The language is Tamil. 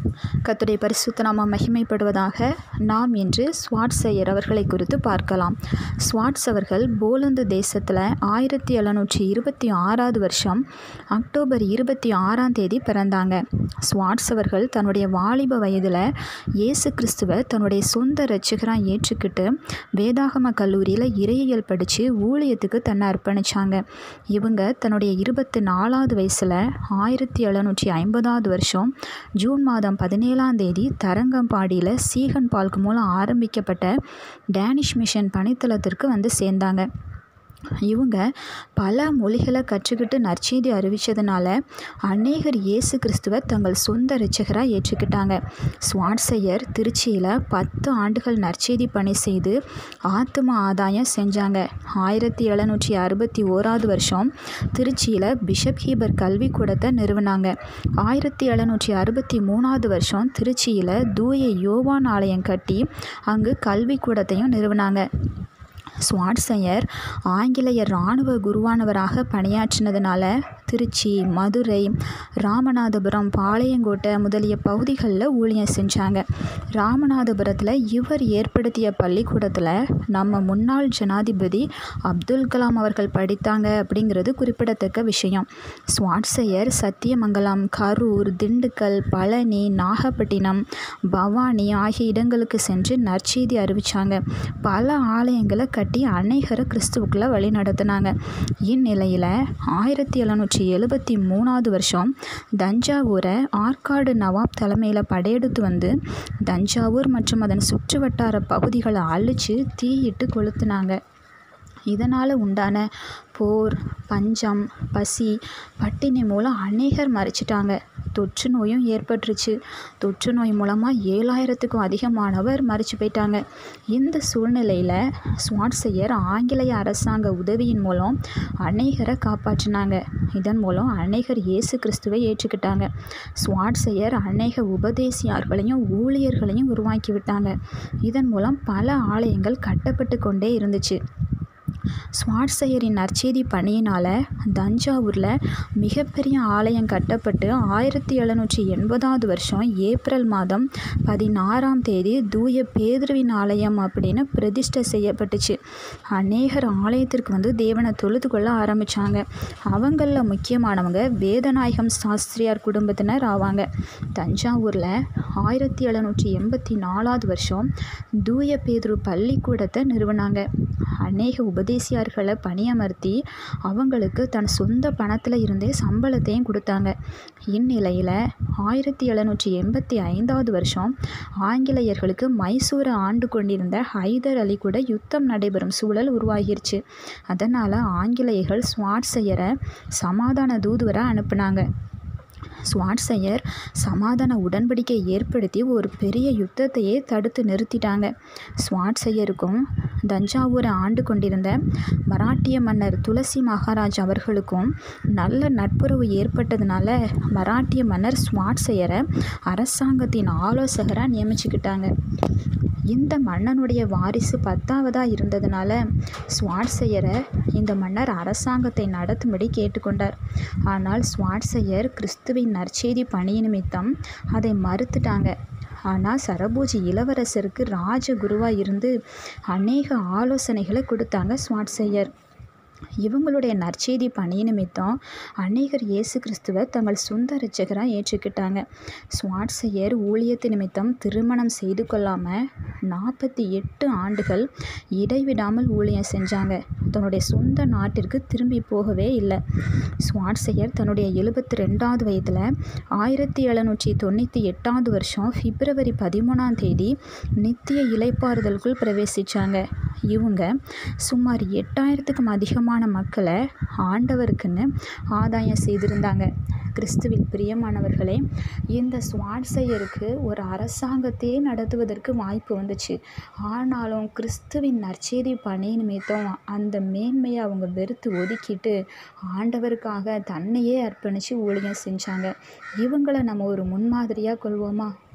கர்த்தருடைய பரிசுத்த நாமம் மகிமைப்படுவதாக நாம் இன்று ஸ்வாட்ஸையர் அவர்களை குறித்து பார்க்கலாம் ஸ்வாட்ஸ் அவர்கள் போலந்து தேசத்தில் ஆயிரத்தி எழுநூற்றி இருபத்தி ஆறாவது வருஷம் அக்டோபர் இருபத்தி ஆறாம் தேதி பிறந்தாங்க ஸ்வாட்ஸ் அவர்கள் தன்னுடைய வாலிப வயதில் இயேசு கிறிஸ்துவை தன்னுடைய சொந்த ரட்சகராக ஏற்றுக்கிட்டு வேதாகம கல்லூரியில் இறையியல் படித்து ஊழியத்துக்கு தன்னை அர்ப்பணித்தாங்க இவங்க தன்னுடைய இருபத்தி நாலாவது வயசில் ஆயிரத்தி எழுநூற்றி ஐம்பதாவது வருஷம் ஜூன் மாதம் பதினேழாம் தேதி தரங்கம்பாடியில் சீகன் பால்க் மூலம் ஆரம்பிக்கப்பட்ட டேனிஷ் மிஷன் பணித்தளத்திற்கு வந்து சேர்ந்தாங்க இவங்க பல மொழிகளை கற்றுக்கிட்டு நற்செய்தி அறிவித்ததுனால அநேகர் இயேசு கிறிஸ்துவை தங்கள் சொந்த ரட்சகராக ஏற்றுக்கிட்டாங்க ஸ்வாட்சையர் திருச்சியில் பத்து ஆண்டுகள் நற்செய்தி பணி செய்து ஆத்தும ஆதாயம் செஞ்சாங்க ஆயிரத்தி எழுநூற்றி அறுபத்தி ஓராவது வருஷம் திருச்சியில் பிஷப் ஹீபர் கல்விக்கூடத்தை நிறுவனாங்க ஆயிரத்தி எழுநூற்றி அறுபத்தி மூணாவது வருஷம் திருச்சியில் தூய யோவான் ஆலயம் கட்டி அங்கு கல்விக்கூடத்தையும் நிறுவனாங்க ஸ்வாட்சையர் ஆங்கிலேய இராணுவ குருவானவராக பணியாற்றினதுனால திருச்சி மதுரை ராமநாதபுரம் பாளையங்கோட்டை முதலிய பகுதிகளில் ஊழியம் செஞ்சாங்க ராமநாதபுரத்தில் இவர் ஏற்படுத்திய பள்ளிக்கூடத்தில் நம்ம முன்னாள் ஜனாதிபதி அப்துல் கலாம் அவர்கள் படித்தாங்க அப்படிங்கிறது குறிப்பிடத்தக்க விஷயம் ஸ்வாட்சையர் சத்தியமங்கலம் கரூர் திண்டுக்கல் பழனி நாகப்பட்டினம் பவானி ஆகிய இடங்களுக்கு சென்று நற்செய்தி அறிவித்தாங்க பல ஆலயங்களை கட்டி அநேகரை கிறிஸ்துவுக்குள்ளே வழி நடத்தினாங்க இந்நிலையில் ஆயிரத்தி எழுநூற்றி எழுபத்தி மூணாவது வருஷம் தஞ்சாவூரை ஆற்காடு நவாப் தலைமையில் படையெடுத்து வந்து தஞ்சாவூர் மற்றும் அதன் சுற்று வட்டார பகுதிகளை அழித்து தீயிட்டு கொளுத்துனாங்க இதனால் உண்டான போர் பஞ்சம் பசி பட்டினி மூலம் அநேகர் மறிச்சிட்டாங்க தொற்று நோயும் ஏற்பட்டுருச்சு தொற்று நோய் மூலமாக ஏழாயிரத்துக்கும் அதிகமானவர் மறித்து போயிட்டாங்க இந்த சூழ்நிலையில் ஸ்வாட்சையர் ஆங்கிலேய அரசாங்க உதவியின் மூலம் அநேகரை காப்பாற்றினாங்க இதன் மூலம் அநேகர் இயேசு கிறிஸ்துவை ஏற்றுக்கிட்டாங்க ஸ்வாட்சையர் அநேக உபதேசியார்களையும் ஊழியர்களையும் உருவாக்கி விட்டாங்க இதன் மூலம் பல ஆலயங்கள் கட்டப்பட்டு கொண்டே இருந்துச்சு ஸ்வாட்சையரின் நற்செய்தி பணியினால் தஞ்சாவூரில் மிகப்பெரிய ஆலயம் கட்டப்பட்டு ஆயிரத்தி எழுநூற்றி எண்பதாவது வருஷம் ஏப்ரல் மாதம் பதினாறாம் தேதி தூய பேதுருவின் ஆலயம் அப்படின்னு பிரதிஷ்டை செய்யப்பட்டுச்சு அநேகர் ஆலயத்திற்கு வந்து தேவனை தொழுது கொள்ள ஆரம்பித்தாங்க அவங்களில் முக்கியமானவங்க வேதநாயகம் சாஸ்திரியார் குடும்பத்தினர் ஆவாங்க தஞ்சாவூரில் ஆயிரத்தி எழுநூற்றி எண்பத்தி நாலாவது வருஷம் தூய பேதுரு பள்ளிக்கூடத்தை நிறுவனாங்க அநேக உபதேசியார்களை பணியமர்த்தி அவங்களுக்கு தன் சொந்த பணத்தில் இருந்தே சம்பளத்தையும் கொடுத்தாங்க இந்நிலையில் ஆயிரத்தி எழுநூற்றி எண்பத்தி ஐந்தாவது வருஷம் ஆங்கிலேயர்களுக்கு மைசூரை ஆண்டு கொண்டிருந்த ஹைதர் அலி கூட யுத்தம் நடைபெறும் சூழல் உருவாகிருச்சு அதனால் ஆங்கிலேயர்கள் ஸ்வாட்சையரை சமாதான தூதுவரை அனுப்புனாங்க ஸ்வாட்சையர் சமாதான உடன்படிக்கை ஏற்படுத்தி ஒரு பெரிய யுத்தத்தையே தடுத்து நிறுத்திட்டாங்க ஸ்வாட்சையருக்கும் தஞ்சாவூரை ஆண்டு கொண்டிருந்த மராட்டிய மன்னர் துளசி மகாராஜ் அவர்களுக்கும் நல்ல நட்புறவு ஏற்பட்டதுனால மராட்டிய மன்னர் ஸ்வாட்சையரை அரசாங்கத்தின் ஆலோசகராக நியமிச்சுக்கிட்டாங்க இந்த மன்னனுடைய வாரிசு பத்தாவதாக இருந்ததுனால ஸ்வாட்சையரை இந்த மன்னர் அரசாங்கத்தை நடத்தும்படி கேட்டுக்கொண்டார் ஆனால் ஸ்வாட்சையர் கிறிஸ்துவின் நற்செய்தி பணி நிமித்தம் அதை மறுத்துட்டாங்க ஆனால் சரபோஜி இளவரசருக்கு ராஜகுருவாக இருந்து அநேக ஆலோசனைகளை கொடுத்தாங்க ஸ்வாட்சையர் இவங்களுடைய நற்செய்தி பணி நிமித்தம் அநேகர் இயேசு கிறிஸ்துவை தங்கள் சொந்த ரட்சகராக ஏற்றுக்கிட்டாங்க ஸ்வாட்சையர் ஊழியத்து நிமித்தம் திருமணம் செய்து கொள்ளாமல் நாற்பத்தி எட்டு ஆண்டுகள் இடைவிடாமல் ஊழியம் செஞ்சாங்க தன்னுடைய சொந்த நாட்டிற்கு திரும்பி போகவே இல்லை ஸ்வாட்சையர் தன்னுடைய எழுபத்தி ரெண்டாவது வயதில் ஆயிரத்தி எழுநூற்றி தொண்ணூற்றி எட்டாவது வருஷம் பிப்ரவரி பதிமூணாம் தேதி நித்திய இலைப்பாறுதலுக்குள் பிரவேசித்தாங்க இவங்க சுமார் எட்டாயிரத்துக்கும் அதிகமான மக்களை ஆண்டவருக்குன்னு ஆதாயம் செய்திருந்தாங்க கிறிஸ்துவில் பிரியமானவர்களே இந்த ஸ்வாட்சையருக்கு ஒரு அரசாங்கத்தையே நடத்துவதற்கு வாய்ப்பு வந்துச்சு ஆனாலும் கிறிஸ்துவின் நற்செய்தி பணி நிமித்தம் அந்த மேன்மையை அவங்க வெறுத்து ஒதுக்கிட்டு ஆண்டவருக்காக தன்னையே அர்ப்பணித்து ஊழியம் செஞ்சாங்க இவங்களை நம்ம ஒரு முன்மாதிரியாக கொள்வோமா